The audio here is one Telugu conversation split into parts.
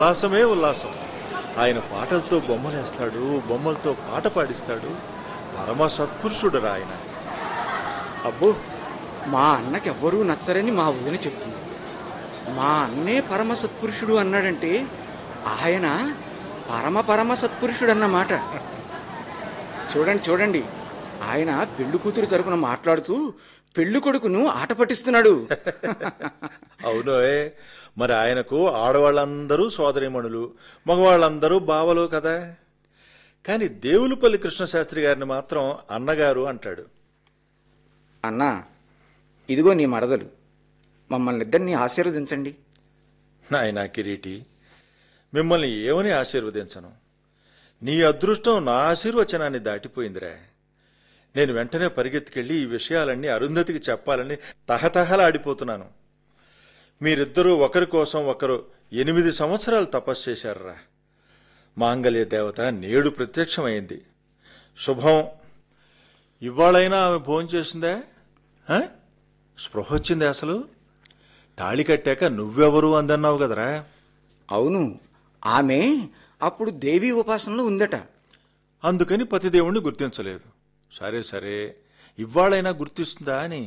ఉల్లాసమే ఉల్లాసం ఆయన పాటలతో బొమ్మలేస్తాడు బొమ్మలతో పాట పాడిస్తాడు పరమ సత్పురుషుడు ఆయన అబ్బో మా అన్నకెవ్వరూ నచ్చరని మా వదిన చెప్తుంది మా అన్నే పరమ సత్పురుషుడు అన్నాడంటే ఆయన పరమ పరమ సత్పురుషుడు అన్నమాట చూడండి చూడండి ఆయన పెళ్లి కూతురు తరపున మాట్లాడుతూ పెళ్లి కొడుకును ఆట పట్టిస్తున్నాడు అవునోయ్ మరి ఆయనకు ఆడవాళ్ళందరూ సోదరిమణులు మగవాళ్ళందరూ బావలు కదా కానీ దేవులపల్లి కృష్ణశాస్త్రి గారిని మాత్రం అన్నగారు అంటాడు అన్నా ఇదిగో నీ మరదలు మమ్మల్ని ఇద్దరిని ఆశీర్వదించండి నాయనా కిరీటి మిమ్మల్ని ఏమని ఆశీర్వదించను నీ అదృష్టం నా ఆశీర్వచనాన్ని దాటిపోయిందిరా నేను వెంటనే పరిగెత్తుకెళ్ళి ఈ విషయాలన్నీ అరుంధతికి చెప్పాలని తహతహలాడిపోతున్నాను మీరిద్దరూ ఒకరి కోసం ఒకరు ఎనిమిది సంవత్సరాలు తపస్సు చేశారురా మాంగళ్య దేవత నేడు ప్రత్యక్షమైంది శుభం ఇవాళైనా ఆమె భోంచేసిందా ఆ? స్పృహ వచ్చింది అసలు తాళి కట్టాక నువ్వెవరు అందన్నావు కదరా అవును ఆమె అప్పుడు దేవీ ఉపాసనలో ఉందట అందుకని పతిదేవుణ్ణి గుర్తించలేదు సరే సరే ఇవాళైనా గుర్తిస్తుందా అని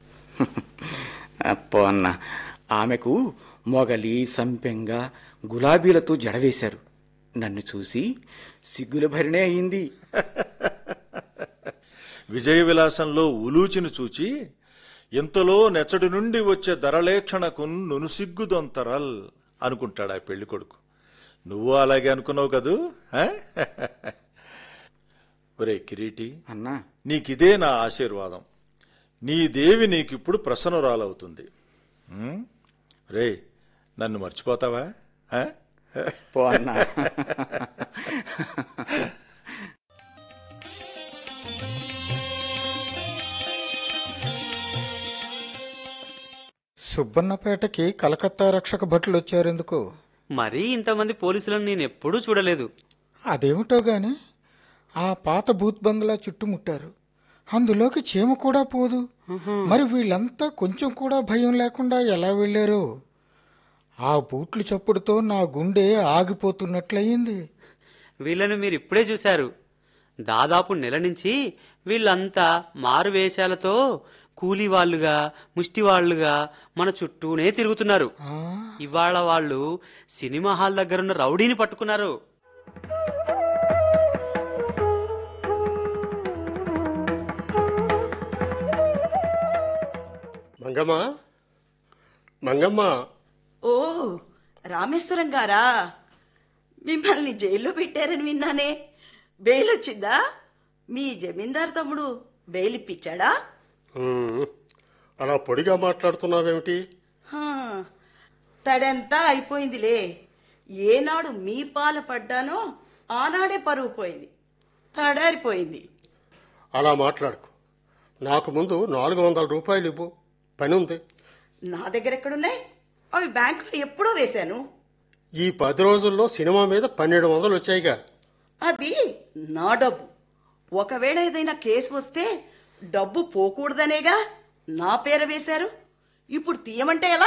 అప్పో అన్న ఆమెకు మొగలి సంపెంగ గులాబీలతో జడవేశారు నన్ను చూసి సిగ్గుల భరిణే అయింది విజయ విలాసంలో ఉలూచిని చూచి ఇంతలో నెచ్చడి నుండి వచ్చే ధరలేక్షణకు నునుసిగ్గుదొంతరల్ అనుకుంటాడు ఆ పెళ్లి కొడుకు నువ్వు అలాగే అనుకున్నావు కదూ ఆ? ఒరే కిరీటి అన్నా నీకిదే నా ఆశీర్వాదం నీ దేవి నీకిప్పుడు ప్రసన్నురాలవుతుంది ఉం? రే నన్ను మర్చిపోతావా ఆ? పో అన్నా సుబ్బన్నపేటకి కలకత్తా రక్షక భటులు వచ్చారెందుకు మరీ ఇంతమంది పోలీసులను నేను ఎప్పుడూ చూడలేదు అదేమిటో గాని ఆ పాత బూత్ బంగ్లా చుట్టుముట్టారు అందులోకి చీమ కూడా పోదు మరి వీళ్ళంతా కొంచెం కూడా భయం లేకుండా ఎలా వెళ్ళారో ఆ బూట్లు చప్పుడుతో నా గుండె ఆగిపోతున్నట్లయింది వీళ్ళను మీరు ఇప్పుడే చూశారు దాదాపు నెల నుంచి వీళ్ళంతా మారు వేషాలతో కూలీ వాళ్ళుగా ముష్టి వాళ్ళుగా మన చుట్టూనే తిరుగుతున్నారు ఆ, ఇవాళ వాళ్ళు సినిమా హాల్ దగ్గరున్న రౌడీని పట్టుకున్నారు మంగమ్మ మంగమ్మ ఓ రామేశ్వరం గారా మిమ్మల్ని జైల్లో పెట్టారని విన్నానే బెయిల్ వచ్చిందా మీ జమీందార్ తమ్ముడు బెయిల్ ఇప్పించాడా ఉమ్, అలా పొడిగా మాట్లాడుతున్నావేమిటి హా, తడంతా అయిపోయిందిలే ఏనాడు మీ పాల పడ్డానో ఆనాడే పరువు పోయింది తడారిపోయింది అలా మాట్లాడుకు నాకు ముందు నాలుగు వందల రూపాయలు ఇవ్వు పని ఉంది నా దగ్గర ఎక్కడున్నాయి అవి బ్యాంకులో ఎప్పుడో వేశాను ఈ పది రోజుల్లో సినిమా మీద పన్నెండు వందలు వచ్చాయిగా అది నా డబ్బు ఒకవేళ ఏదైనా కేసు వస్తే డబ్బు పోకూడదనేగా నా పేర వేశారు ఇప్పుడు తీయమంటే ఎలా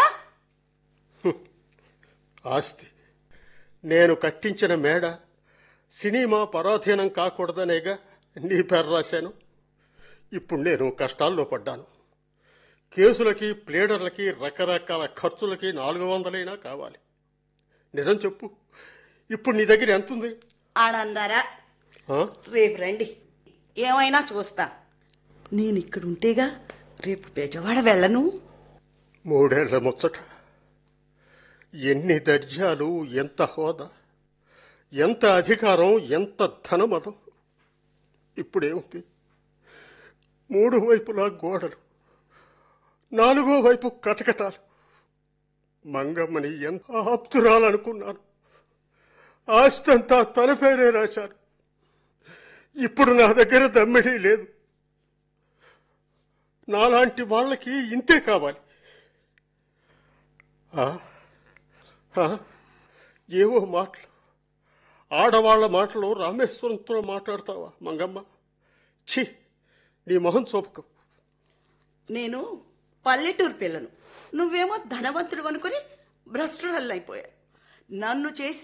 ఆస్తి నేను కట్టించిన మేడ సినిమా పరాధీనం కాకూడదనేగా నీ పేరు రాశాను ఇప్పుడు నేను కష్టాల్లో పడ్డాను కేసులకి ప్లేడర్లకి రకరకాల ఖర్చులకి నాలుగు వందలైనా కావాలి నిజం చెప్పు ఇప్పుడు నీ దగ్గర ఎంతుంది ఆడన్నారా ఆ? రేపు రండి ఏమైనా చూస్తా నేను ఇక్కడ ఉంటేగా రేపు బెజవాడ వెళ్ళను మూడేళ్ల ముచ్చట ఎన్ని దర్జాలు ఎంత హోదా ఎంత అధికారం ఎంత ధనమతం ఇప్పుడేముంది మూడు వైపులా గోడలు నాలుగో వైపు కటకటాలు మంగమ్మని ఎంత ఆప్తురాలనుకున్నాను ఆస్తంతా తన పేరే రాశాను ఇప్పుడు నా దగ్గర దమ్మిడీ లేదు నాలాంటి వాళ్ళకి ఇంతే కావాలి ఆ? ఆ? ఏవో మాటలు ఆడవాళ్ల మాటలు రామేశ్వరంతో మాట్లాడతావా మంగమ్మ ఛీ నీ మొహం చూపకు నేను పల్లెటూరు పిల్లను నువ్వేమో ధనవంతుడు అనుకుని భ్రష్టురాలు అయిపోయా నన్ను చేసి